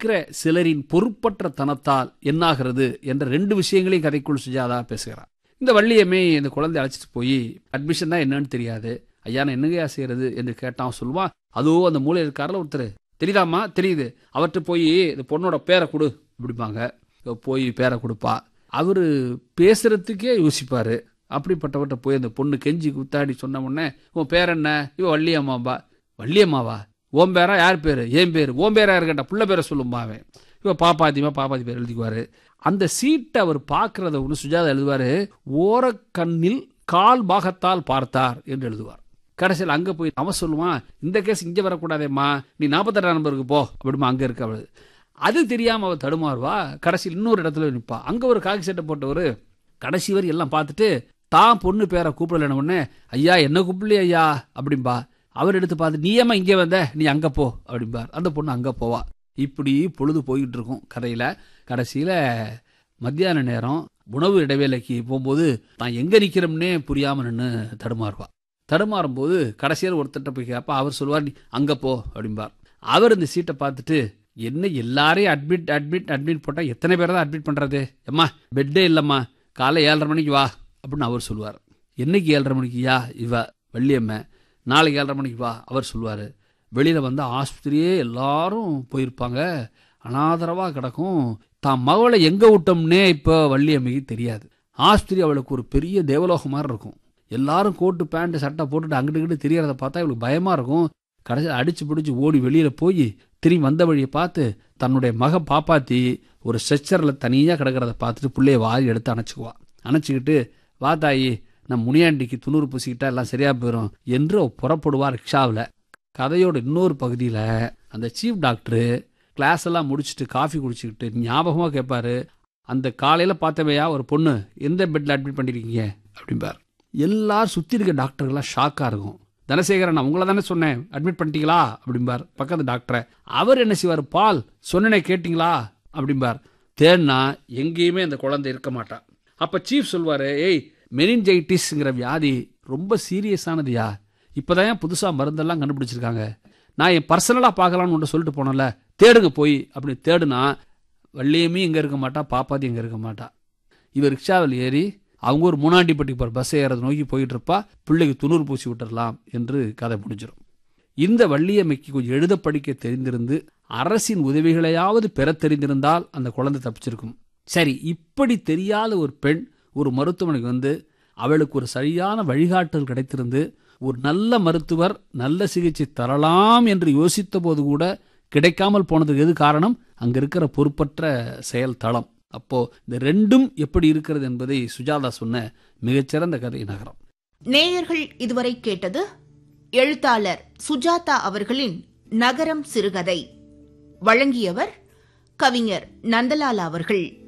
இருக்கிற சிலரின் பொறுப்பற்ற தனத்தால் என்னாகிறது என்ற ரெண்டு விஷயங்களையும் கதைக்குள் சுஜாதா பேசுகிறார் இந்த வள்ளியம்மை இந்த குழந்தை அழைச்சிட்டு போய் அட்மிஷன் தான் என்னன்னு தெரியாது ஐயா நான் என்னங்கய்யா செய்யறது என்று கேட்டான் சொல்லுவான் அதோ அந்த மூலையில் இருக்கார்ல ஒருத்தர் தெரியுதாம்மா தெரியுது அவர்கிட்ட போய் இந்த பொண்ணோட பேரை கொடு அப்படிம்பாங்க இவ போய் பேரை கொடுப்பா அவர் பேசுறதுக்கே யோசிப்பாரு அப்படிப்பட்டவர்கிட்ட போய் அந்த பொண்ணு கெஞ்சி குத்தாடி சொன்ன உடனே உன் பேர் என்ன இவ வள்ளியம்மாம்பா வள்ளியம்மாவா ஓம் பேரா யார் பேர் ஏன் பேர் ஓம் பேரா இருக்கட்டா புள்ள பேரை சொல்லும்பா அவன் இவ பாப்பாத்திமா பாப்பாத்தி பேர் எழுதிக்குவாரு அந்த சீட்டை அவர் பார்க்கறத ஒன்று சுஜாதா எழுதுவாரு ஓரக்கண்ணில் கால் பாகத்தால் பார்த்தார் என்று எழுதுவார் கடைசியில் அங்கே போய் அவன் சொல்லுவான் இந்த கேஸ் இங்கே வரக்கூடாதேம்மா நீ நாற்பத்தெட்டாம் நம்பருக்கு போ அப்படிமா அங்கே இருக்க அவள் அது தெரியாமல் அவள் தடுமாறுவா கடைசியில் இன்னொரு இடத்துல நிற்பா அங்கே ஒரு காக்கி சட்டை போட்டவர் கடைசி வரை எல்லாம் பார்த்துட்டு தான் பொண்ணு பேரை கூப்பிடல உடனே ஐயா என்ன கூப்பிடலையே ஐயா அப்படிம்பா அவர் எடுத்து பார்த்து நீ ஏம்மா இங்கே வந்த நீ அங்கே போ அப்படிம்பார் அந்த பொண்ணு அங்கே போவா இப்படி பொழுது போய்கிட்டு இருக்கும் கதையில் கடைசியில் மத்தியான நேரம் உணவு இடைவேளைக்கு போகும்போது தான் எங்கே நிற்கிறோம்னே புரியாமல் நின்று தடுமாறுவா தடுமாறும் போது கடைசியில் ஒருத்தர்கிட்ட போய் கேட்பா அவர் சொல்லுவார் நீ அங்கே போ அப்படிம்பார் அவர் இந்த சீட்டை பார்த்துட்டு என்ன எல்லாரையும் அட்மிட் அட்மிட் அட்மிட் போட்டால் எத்தனை பேரை தான் அட்மிட் பண்ணுறது அம்மா பெட்டே இல்லைம்மா காலை ஏழரை மணிக்கு வா அப்படின்னு அவர் சொல்லுவார் என்னைக்கு ஏழரை மணிக்குயா இவ வள்ளியம்மை நாளைக்கு ஏழரை மணிக்கு வா அவர் சொல்லுவார் வெளியில் வந்து ஆஸ்பத்திரியே எல்லாரும் போயிருப்பாங்க அனாதரவாக கிடக்கும் தான் மகளை எங்கே விட்டோம்னே இப்போ வள்ளியம்மைக்கு தெரியாது ஆஸ்பத்திரி அவளுக்கு ஒரு பெரிய தேவலோகம் மாதிரி இருக்கும் எல்லாரும் கோட்டு பேண்ட் சட்டை போட்டுட்டு அங்கிட்டு இங்கிட்டு தெரியறத பார்த்தா இவளுக்கு பயமாக இருக்கும் கடைசியில் அடிச்சு பிடிச்சி ஓடி வெளியில் போய் திரும்பி வந்த வழியை பார்த்து தன்னுடைய மக பாப்பாத்தி ஒரு ஸ்ட்ரெச்சரில் தனியாக கிடக்கிறத பார்த்துட்டு பிள்ளைய வாரி எடுத்து அணைச்சிக்குவா அணைச்சிக்கிட்டு வா தாயி நான் முனியாண்டிக்கு துணூறு பூசிக்கிட்டா எல்லாம் சரியாக போயிடும் என்று அவ புறப்படுவா ரிக்ஷாவில் கதையோட இன்னொரு பகுதியில் அந்த சீஃப் டாக்டரு கிளாஸ் எல்லாம் முடிச்சுட்டு காஃபி குடிச்சிக்கிட்டு ஞாபகமாக கேட்பாரு அந்த காலையில் பார்த்தவையா ஒரு பொண்ணு எந்த பெட்டில் அட்மிட் பண்ணியிருக்கீங்க அப்படிம்பார் எல்லாரும் சுற்றி இருக்க டாக்டர்கள்லாம் ஷாக்காக இருக்கும் தனசேகரன் நான் உங்களை தானே சொன்னேன் அட்மிட் பண்ணிட்டீங்களா அப்படிம்பார் பக்கத்து டாக்டரை அவர் என்ன செய்வார் பால் சொன்னனே கேட்டிங்களா அப்படிம்பார் தேன்னா எங்கேயுமே அந்த குழந்தை இருக்க மாட்டா அப்போ சீஃப் சொல்வார் ஏய் மெனின்ஜைட்டிஸ்ங்கிற வியாதி ரொம்ப சீரியஸானதுயா இப்போதான் புதுசாக மருந்தெல்லாம் கண்டுபிடிச்சிருக்காங்க நான் என் பர்சனலாக பார்க்கலான்னு ஒன்று சொல்லிட்டு போனேன்ல தேடுங்க போய் அப்படி தேடுனா வள்ளியமே இங்கே இருக்க மாட்டா பாப்பாத்தி இங்கே இருக்க மாட்டா இவர் ரிக்ஷாவில் ஏறி அவங்க ஒரு மூணாண்டிப்பட்டி போகிற பஸ் ஏறது நோக்கி போயிட்டு இருப்பா பிள்ளைக்கு துணூறு பூசி விட்டுறலாம் என்று கதை முடிஞ்சிடும் இந்த வள்ளியம்மைக்கு கொஞ்சம் எழுத படிக்க தெரிந்திருந்து அரசின் உதவிகளையாவது பெற தெரிந்திருந்தால் அந்த குழந்தை தப்பிச்சிருக்கும் சரி இப்படி தெரியாத ஒரு பெண் ஒரு மருத்துவமனைக்கு வந்து அவளுக்கு ஒரு சரியான வழிகாட்டல் கிடைத்திருந்து ஒரு நல்ல மருத்துவர் நல்ல சிகிச்சை தரலாம் என்று யோசித்த போது கூட கிடைக்காமல் போனதுக்கு எது காரணம் அங்க இருக்கிற பொறுப்பற்ற செயல் தளம் அப்போ இந்த ரெண்டும் எப்படி இருக்கிறது என்பதை சுஜாதா சொன்ன மிகச்சிறந்த கதை நகரம் நேயர்கள் இதுவரை கேட்டது எழுத்தாளர் சுஜாதா அவர்களின் நகரம் சிறுகதை வழங்கியவர் கவிஞர் நந்தலால் அவர்கள்